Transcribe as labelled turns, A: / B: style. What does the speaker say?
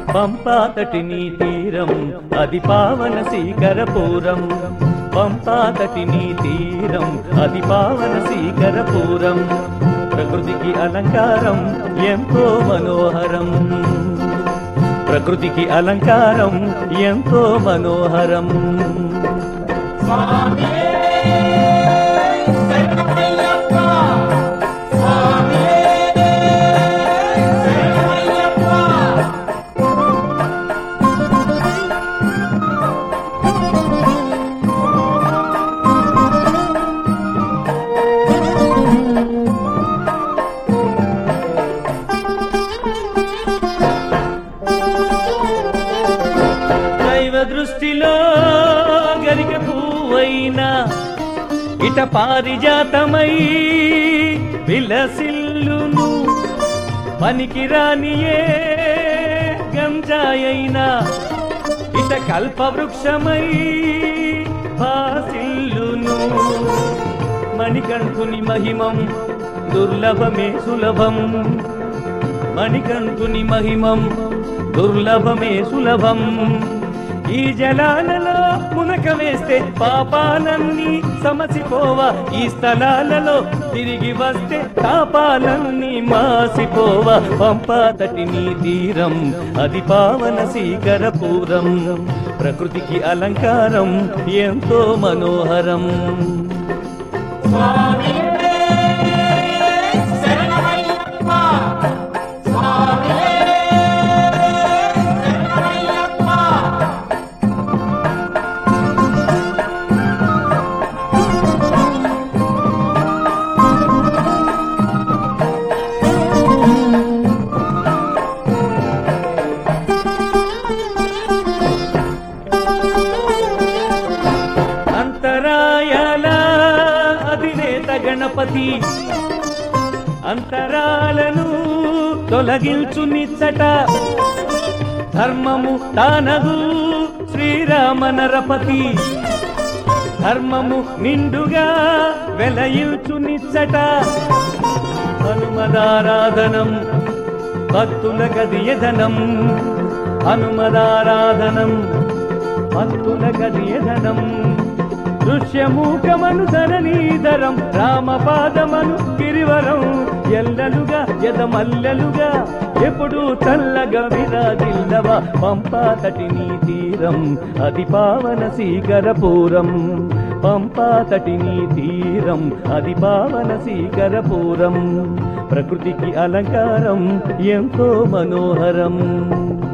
A: పంపాతటి నీ తీరం అది పావన శీకరపురం పంపాతటి నీ తీరం అది పావన శీకరపురం ప్రకృతికి అలంకారం ఎంతో మనోహరం ప్రకృతికి అలంకారం ఎంతో మనోహరం
B: స్వామి శరణమయ్యప్ప స్వామి శరణమయ్యప్ప
A: దైవ దృష్టిలో గరిక పువ్వైనా ఇట పారిజాతమై విలసిల్లును పనికిరానియే గంజాయైనా ఇట కల్పవృక్షమై భాసిల్లును మణికంఠుని మహిమం దుర్లభమే సులభం మణికంఠుని మహిమం దుర్లభమే సులభం ఈ జలాలలో మునక వేస్తే పాపాలన్నీ సమసిపోవా ఈ స్థలాలలో తిరిగి వస్తే పాపాలన్నీ మాసిపోవా పంపాతటి నీ తీరం అది పావన శీకరపురం ప్రకృతికి అలంకారం ఎంతో మనోహరం
B: స్వామి శరణమయ్యప్ప స్వామి శరణమయ్యప్ప
A: అంతరాయాల అధినేత గణపతి అంతరాలను తొలగించు నిచ్చట ధర్మము తానగు శ్రీరామ నరపతి ధర్మము నిండుగా వెలయిల్చు నిచ్చట హనుమదారాధనం భక్తుల గదియధనం హనుమదారాధనం భక్తుల గదియధనం దృశ్యమూకమను ధరణీధరం రామపాదమను గిరివరం ఎల్లలుగా ఎదమల్లలుగా ఎప్పుడు చల్లగా విరాజిల్లవా పంపాతటి నీ తీరం అది పావన శీకరపురం పంపాతటి నీ తీరం అది పావన శీకరపురం ప్రకృతికి అలంకారం ఎంతో మనోహరం